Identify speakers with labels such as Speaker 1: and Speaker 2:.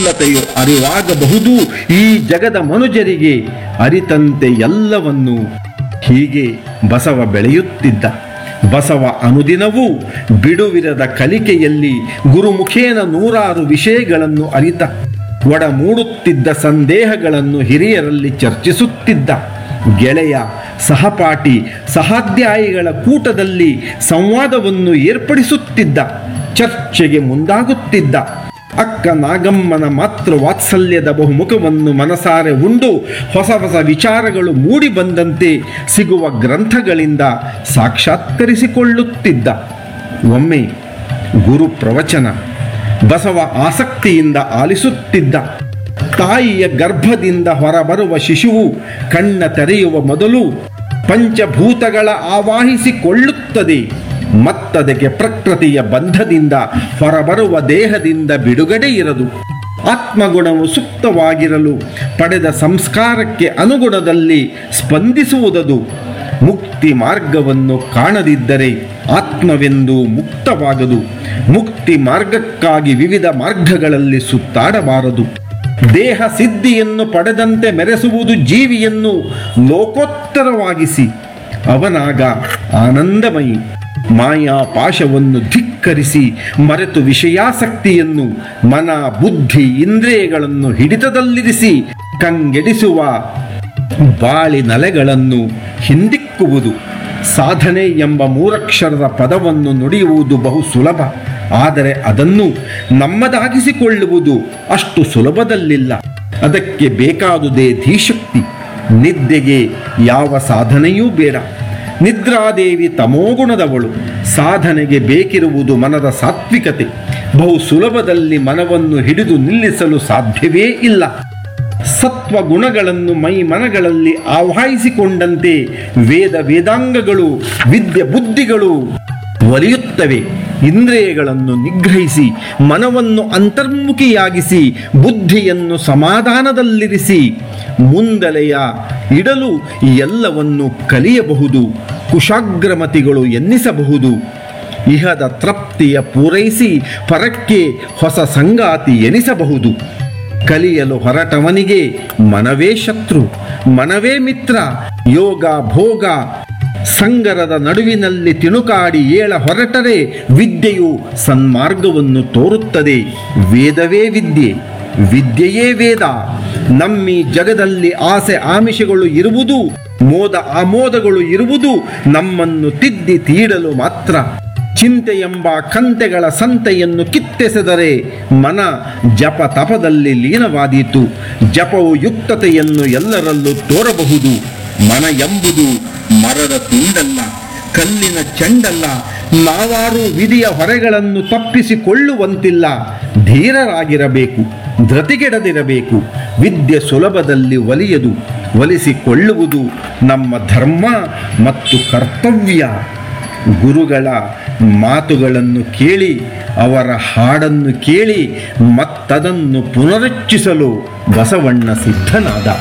Speaker 1: ಸಫಲತೆಯು ಅರಿವಾಗಬಹುದು ಈ ಜಗದ ಮನುಜರಿಗೆ ಅರಿತಂತೆ ಎಲ್ಲವನ್ನು ಹೀಗೆ ಬಸವ ಬೆಳೆಯುತ್ತಿದ್ದ ಬಸವ ಅನುದಿನವೂ ಬಿಡುವಿರದ ಕಲಿಕೆಯಲ್ಲಿ ಗುರುಮುಖೇನ ನೂರಾರು ವಿಷಯಗಳನ್ನು ಅರಿತ ಒಡಮೂಡುತ್ತಿದ್ದ ಸಂದೇಹಗಳನ್ನು ಹಿರಿಯರಲ್ಲಿ ಚರ್ಚಿಸುತ್ತಿದ್ದ ಗೆಳೆಯ ಸಹಪಾಠಿ ಸಹಾಧ್ಯಾಯಿಗಳ ಕೂಟದಲ್ಲಿ ಸಂವಾದವನ್ನು ಏರ್ಪಡಿಸುತ್ತಿದ್ದ ಚರ್ಚೆಗೆ ಮುಂದಾಗುತ್ತಿದ್ದ ಅಕ್ಕ ನಾಗಮ್ಮನ ಮಾತೃ ವಾತ್ಸಲ್ಯದ ಬಹುಮುಖವನ್ನು ಮನಸಾರೆ ಉಂಡು ಹೊಸ ಹೊಸ ವಿಚಾರಗಳು ಮೂಡಿ ಬಂದಂತೆ ಸಿಗುವ ಗ್ರಂಥಗಳಿಂದ ಸಾಕ್ಷಾತ್ಕರಿಸಿಕೊಳ್ಳುತ್ತಿದ್ದ ಒಮ್ಮೆ ಗುರು ಪ್ರವಚನ ಬಸವ ಆಸಕ್ತಿಯಿಂದ ಆಲಿಸುತ್ತಿದ್ದ ತಾಯಿಯ ಗರ್ಭದಿಂದ ಹೊರಬರುವ ಶಿಶುವು ಕಣ್ಣ ತೆರೆಯುವ ಮೊದಲು ಪಂಚಭೂತಗಳ ಆವಾಹಿಸಿಕೊಳ್ಳುತ್ತದೆ ಮತ್ತದಕ್ಕೆ ಪ್ರಕೃತಿಯ ಬಂಧದಿಂದ ಹೊರಬರುವ ದೇಹದಿಂದ ಬಿಡುಗಡೆ ಇರದು ಆತ್ಮಗುಣವು ಸುಪ್ತವಾಗಿರಲು ಪಡೆದ ಸಂಸ್ಕಾರಕ್ಕೆ ಅನುಗುಣದಲ್ಲಿ ಸ್ಪಂದಿಸುವುದದು ಮುಕ್ತಿ ಮಾರ್ಗವನ್ನು ಕಾಣದಿದ್ದರೆ ಆತ್ಮವೆಂದು ಮುಕ್ತವಾಗದು ಮುಕ್ತಿ ಮಾರ್ಗಕ್ಕಾಗಿ ವಿವಿಧ ಮಾರ್ಗಗಳಲ್ಲಿ ಸುತ್ತಾಡಬಾರದು ದೇಹ ಸಿದ್ಧಿಯನ್ನು ಪಡೆದಂತೆ ಮೆರೆಸುವುದು ಜೀವಿಯನ್ನು ಲೋಕೋತ್ತರವಾಗಿಸಿ ಅವನಾಗ ಆನಂದಮಯಿ ಮಾಯಾ ಪಾಶವನ್ನು ಧಿಕ್ಕರಿಸಿ ಮರೆತು ವಿಷಯಾಸಕ್ತಿಯನ್ನು ಮನ ಬುದ್ಧಿ ಇಂದ್ರಿಯಗಳನ್ನು ಹಿಡಿತದಲ್ಲಿರಿಸಿ ಕಂಗೆಡಿಸುವ ಬಾಳಿನಲೆಗಳನ್ನು ಹಿಂದಿಕ್ಕುವುದು ಸಾಧನೆ ಎಂಬ ಮೂರಕ್ಷರದ ಪದವನ್ನು ನುಡಿಯುವುದು ಬಹು ಸುಲಭ ಆದರೆ ಅದನ್ನು ನಮ್ಮದಾಗಿಸಿಕೊಳ್ಳುವುದು ಅಷ್ಟು ಸುಲಭದಲ್ಲಿಲ್ಲ ಅದಕ್ಕೆ ಬೇಕಾದುದೇ ಧೀಶಕ್ತಿ ನಿದ್ದೆಗೆ ಯಾವ ಸಾಧನೆಯೂ ಬೇಡ ನಿದ್ರಾದೇವಿ ತಮೋಗುಣದವಳು ಸಾಧನೆಗೆ ಬೇಕಿರುವುದು ಮನದ ಸಾತ್ವಿಕತೆ ಬಹು ಸುಲಭದಲ್ಲಿ ಮನವನ್ನು ಹಿಡಿದು ನಿಲ್ಲಿಸಲು ಸಾಧ್ಯವೇ ಇಲ್ಲ ಸತ್ವ ಗುಣಗಳನ್ನು ಮೈ ಮನಗಳಲ್ಲಿ ಆವಾಹಿಸಿಕೊಂಡಂತೆ ವೇದ ವೇದಾಂಗಗಳು ವಿದ್ಯೆ ಬುದ್ಧಿಗಳು ಒಲಿಯುತ್ತವೆ ಇಂದ್ರಿಯಗಳನ್ನು ನಿಗ್ರಹಿಸಿ ಮನವನ್ನು ಅಂತರ್ಮುಖಿಯಾಗಿಸಿ ಬುದ್ಧಿಯನ್ನು ಸಮಾಧಾನದಲ್ಲಿರಿಸಿ ಮುಂದಲೆಯ ಇಡಲು ಎಲ್ಲವನ್ನು ಕಲಿಯಬಹುದು ಕುಶಾಗ್ರಮತಿಗಳು ಎನ್ನಿಸಬಹುದು ಇಹದ ತೃಪ್ತಿಯ ಪೂರೈಸಿ ಪರಕ್ಕೆ ಹೊಸ ಸಂಗಾತಿ ಎನಿಸಬಹುದು ಕಲಿಯಲು ಹೊರಟವನಿಗೆ ಮನವೇ ಶತ್ರು ಮನವೇ ಮಿತ್ರ ಯೋಗ ಭೋಗ ಸಂಗರದ ನಡುವಿನಲ್ಲಿ ತಿಣುಕಾಡಿ ಏಳ ಹೊರಟರೆ ವಿದ್ಯೆಯು ಸನ್ಮಾರ್ಗವನ್ನು ತೋರುತ್ತದೆ ವೇದವೇ ವಿದ್ಯೆ ವಿದ್ಯೆಯೇ ವೇದ ನಮ್ಮಿ ಜಗದಲ್ಲಿ ಆಸೆ ಆಮಿಷಗಳು ಇರುವುದು ಮೋದ ಆಮೋದಗಳು ಇರುವುದು ನಮ್ಮನ್ನು ತಿದ್ದಿ ತೀಡಲು ಮಾತ್ರ ಚಿಂತೆ ಎಂಬ ಕಂತೆಗಳ ಸಂತೆಯನ್ನು ಕಿತ್ತೆಸೆದರೆ ಮನ ಜಪ ತಪದಲ್ಲಿ ಲೀನವಾದೀತು ಜಪವು ಯುಕ್ತತೆಯನ್ನು ಎಲ್ಲರಲ್ಲೂ ತೋರಬಹುದು ಮನ ಎಂಬುದು ಮರದ ತುಂಡಲ್ಲ ಕಲ್ಲಿನ ಚೆಂಡಲ್ಲ ನಾವಾರು ವಿಧಿಯ ಹೊರೆಗಳನ್ನು ತಪ್ಪಿಸಿಕೊಳ್ಳುವಂತಿಲ್ಲ ಧೀರರಾಗಿರಬೇಕು ಧೃತಿಗೆಡದಿರಬೇಕು ವಿದ್ಯೆ ಸುಲಭದಲ್ಲಿ ಒಲಿಯದು ಒಲಿಸಿಕೊಳ್ಳುವುದು ನಮ್ಮ ಧರ್ಮ ಮತ್ತು ಕರ್ತವ್ಯ ಗುರುಗಳ ಮಾತುಗಳನ್ನು ಕೇಳಿ ಅವರ ಹಾಡನ್ನು ಕೇಳಿ ಮತ್ತದನ್ನು ಪುನರುಚ್ಚಿಸಲು ಬಸವಣ್ಣ ಸಿದ್ಧನಾದ